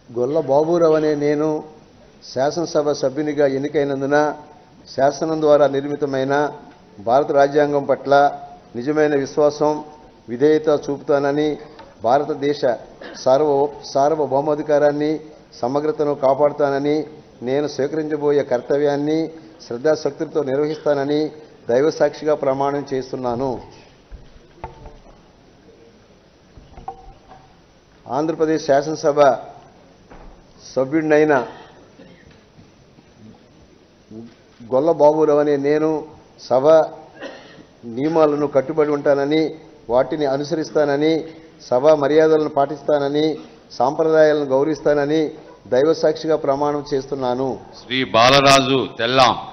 గొల్ల బాబురావు అనే నేను శాసనసభ సభ్యునిగా ఎన్నికైనందున శాసనం ద్వారా నిర్మితమైన భారత రాజ్యాంగం పట్ల నిజమైన విశ్వాసం విధేయత చూపుతానని భారతదేశ సార్వ సార్వభౌమాధికారాన్ని సమగ్రతను కాపాడుతానని నేను స్వీకరించబోయే కర్తవ్యాన్ని శ్రద్ధాశక్తులతో నిర్వహిస్తానని దైవసాక్షిగా ప్రమాణం చేస్తున్నాను ఆంధ్రప్రదేశ్ శాసనసభ సభ్యుడినైన గొల్ల బాబురావు అనే నేను సభ నియమాలను కట్టుబడి ఉంటానని వాటిని అనుసరిస్తానని సభ మర్యాదలను పాటిస్తానని సాంప్రదాయాలను గౌరవిస్తానని దైవసాక్షిగా ప్రమాణం చేస్తున్నాను శ్రీ బాలరాజు తెల్లాం